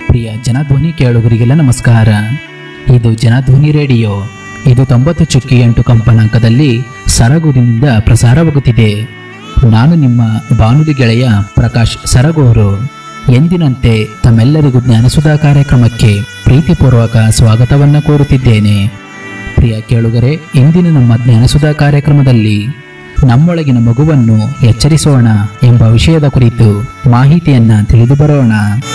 ಪ್ರಿಯ ಜನಧ್ವನಿ ಕೇಳುಗರಿಗೆಲ್ಲ ನಮಸ್ಕಾರ ಇದು ಜನಧ್ವನಿ ರೇಡಿಯೋ ಇದು ತೊಂಬತ್ತು ಚುಕ್ಕಿ ಎಂಟು ಕಂಪನಾಂಕದಲ್ಲಿ ಸರಗೂರಿನಿಂದ ಪ್ರಸಾರವಾಗುತ್ತಿದೆ ನಾನು ನಿಮ್ಮ ಬಾನುಲಿ ಗೆಳೆಯ ಪ್ರಕಾಶ್ ಸರಗೂರು ಎಂದಿನಂತೆ ತಮ್ಮೆಲ್ಲರಿಗೂ ಜ್ಞಾನಸುಧಾ ಕಾರ್ಯಕ್ರಮಕ್ಕೆ ಪ್ರೀತಿಪೂರ್ವಕ ಸ್ವಾಗತವನ್ನ ಕೋರುತ್ತಿದ್ದೇನೆ ಪ್ರಿಯ ಕೇಳುಗರೆ ಇಂದಿನ ನಮ್ಮ ಜ್ಞಾನಸುಧಾ ಕಾರ್ಯಕ್ರಮದಲ್ಲಿ ನಮ್ಮೊಳಗಿನ ಮಗುವನ್ನು ಎಚ್ಚರಿಸೋಣ ಎಂಬ ವಿಷಯದ ಕುರಿತು ಮಾಹಿತಿಯನ್ನ ತಿಳಿದು ಬರೋಣ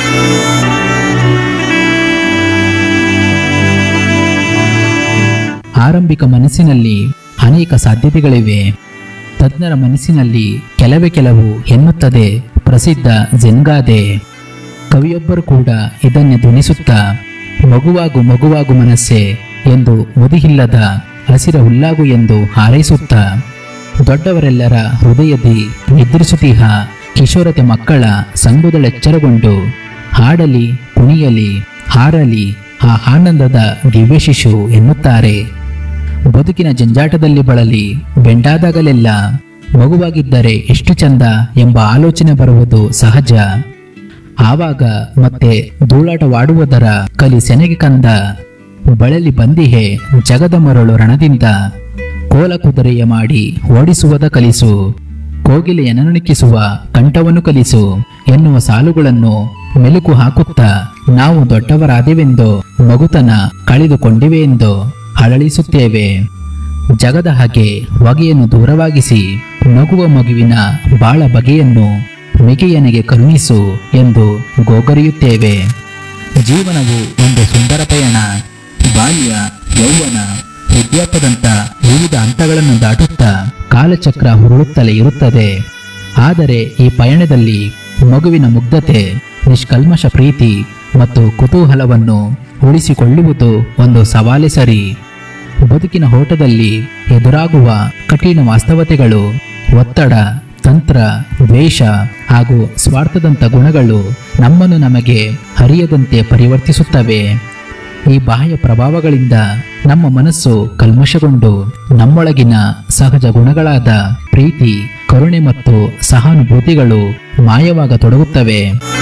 ಆರಂಭಿಕ ಮನಸ್ಸಿನಲ್ಲಿ ಅನೇಕ ಸಾಧ್ಯತೆಗಳಿವೆ ತಜ್ಞರ ಮನಸ್ಸಿನಲ್ಲಿ ಕೆಲವೇ ಕೆಲವು ಎನ್ನುತ್ತದೆ ಪ್ರಸಿದ್ಧ ಜೆನ್ಗಾದೆ ಕವಿಯೊಬ್ಬರು ಕೂಡ ಇದನ್ನೇ ಧ್ವನಿಸುತ್ತಾ ಮಗುವಾಗು ಮಗುವಾಗು ಮನಸ್ಸೆ ಎಂದು ಮುದಿಹಿಲ್ಲದ ಹಸಿರ ಹುಲ್ಲಾಗು ಎಂದು ಹಾರೈಸುತ್ತಾ ದೊಡ್ಡವರೆಲ್ಲರ ಹೃದಯದಿ ನಿದ್ರಿಸುತ್ತೀಹ ಕಿಶೋರತೆ ಮಕ್ಕಳ ಸಂಗುದಳೆಚ್ಚರಗೊಂಡು ಹಾಡಲಿ ಕುಣಿಯಲಿ ಹಾರಲಿ ಆ ಆನಂದದ ದಿವ್ಯ ಶಿಶು ಎನ್ನುತ್ತಾರೆ ಬದುಕಿನ ಜಂಜಾಟದಲ್ಲಿ ಬಳಲಿ ಬೆಂಡಾದಾಗಲೆಲ್ಲ ಮಗುವಾಗಿದ್ದರೆ ಎಷ್ಟು ಚಂದ ಎಂಬ ಆಲೋಚನೆ ಬರುವುದು ಸಹಜ ಆವಾಗ ಮತ್ತೆ ಧೂಳಾಟವಾಡುವುದರ ಕಲಿ ಸೆನೆಗೆ ಕಂದ ಬಳಲಿ ಬಂದಿಹೆ ಜಗದ ಮರಳು ರಣದಿಂದ ಕೋಲ ಕುದುರೆಯ ಮಾಡಿ ಓಡಿಸುವುದ ಕಲಿಸು ಕೋಗಿಲೆಯ ನನುಣಿಕಿಸುವ ಕಂಠವನ್ನು ಕಲಿಸು ಎನ್ನುವ ಸಾಲುಗಳನ್ನು ಮೆಲುಕು ಹಾಕುತ್ತಾ ನಾವು ದೊಡ್ಡವರಾದೆವೆಂದು ಮಗುತನ ಕಳೆದುಕೊಂಡಿವೆ ಎಂದು ಅಳಳಿಸುತ್ತೇವೆ ಜಗದ ಹಾಗೆ ಹೊಗೆಯನ್ನು ದೂರವಾಗಿಸಿ ನಗುವ ಮಗುವಿನ ಬಾಳ ಬಗೆಯನ್ನು ಮಿಗೆಯನಿಗೆ ಕರುಣಿಸು ಎಂದು ಗೋಗರಿಯುತ್ತೇವೆ ಜೀವನವು ಒಂದು ಸುಂದರ ಪಯಣ ಬಾಲ್ಯ ಯೌವನ ವೃದ್ಧಾಪ್ಯದಂತ ವಿವಿಧ ಹಂತಗಳನ್ನು ದಾಟುತ್ತಾ ಕಾಲಚಕ್ರ ಹುರುಳುತ್ತಲೇ ಇರುತ್ತದೆ ಆದರೆ ಈ ಪಯಣದಲ್ಲಿ ಮಗುವಿನ ಮುಗ್ಧತೆ ನಿಷ್ಕಲ್ಮಶ ಪ್ರೀತಿ ಮತ್ತು ಕುತೂಹಲವನ್ನು ಉಳಿಸಿಕೊಳ್ಳುವುದು ಒಂದು ಸವಾಲೆ ಸರಿ ಬದುಕಿನ ಓಟದಲ್ಲಿ ಎದುರಾಗುವ ಕಠಿಣ ವಾಸ್ತವತೆಗಳು ಒತ್ತಡ ತಂತ್ರ ದ್ವೇಷ ಹಾಗೂ ಸ್ವಾರ್ಥದಂಥ ಗುಣಗಳು ನಮ್ಮನ್ನು ನಮಗೆ ಹರಿಯದಂತೆ ಪರಿವರ್ತಿಸುತ್ತವೆ ಈ ಬಾಹ್ಯ ಪ್ರಭಾವಗಳಿಂದ ನಮ್ಮ ಮನಸ್ಸು ಕಲ್ಮಶಗೊಂಡು ನಮ್ಮೊಳಗಿನ ಸಹಜ ಗುಣಗಳಾದ ಪ್ರೀತಿ ಕರುಣೆ ಮತ್ತು ಸಹಾನುಭೂತಿಗಳು ಮಾಯವಾಗತೊಡಗುತ್ತವೆ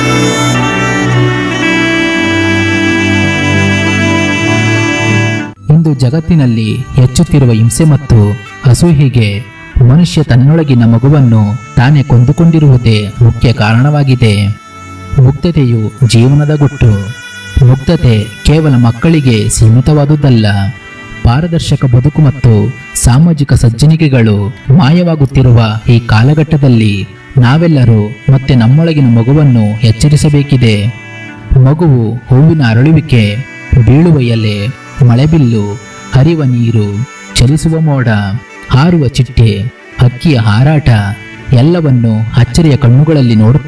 ಇಂದು ಜಗತ್ತಿನಲ್ಲಿ ಹೆಚ್ಚುತ್ತಿರುವ ಹಿಂಸೆ ಮತ್ತು ಅಸೂಹೆಗೆ ಮನುಷ್ಯ ತನ್ನೊಳಗಿನ ಮಗುವನ್ನು ತಾನೇ ಕೊಂದುಕೊಂಡಿರುವುದೇ ಮುಖ್ಯ ಕಾರಣವಾಗಿದೆ ಮುಗ್ಧತೆಯು ಜೀವನದ ಗುಟ್ಟು ಮುಗ್ಧತೆ ಕೇವಲ ಮಕ್ಕಳಿಗೆ ಸೀಮಿತವಾದುದಲ್ಲ ಪಾರದರ್ಶಕ ಬದುಕು ಮತ್ತು ಸಾಮಾಜಿಕ ಸಜ್ಜನಿಕೆಗಳು ಮಾಯವಾಗುತ್ತಿರುವ ಈ ಕಾಲಘಟ್ಟದಲ್ಲಿ ನಾವೆಲ್ಲರೂ ಮತ್ತೆ ನಮ್ಮೊಳಗಿನ ಮಗುವನ್ನು ಎಚ್ಚರಿಸಬೇಕಿದೆ ಮಗುವು ಹೂವಿನ ಅರಳುವಿಕೆ ಬೀಳುವ ಎಲೆ ಮಳೆಬಿಲ್ಲು ಹರಿವ ನೀರು ಚಲಿಸುವ ಮೋಡ ಹಾರುವ ಚಿಟ್ಟೆ ಹಕ್ಕಿಯ ಹಾರಾಟ ಎಲ್ಲವನ್ನು ಅಚ್ಚರಿಯ ಕಣ್ಣುಗಳಲ್ಲಿ ನೋಡುತ್ತಾ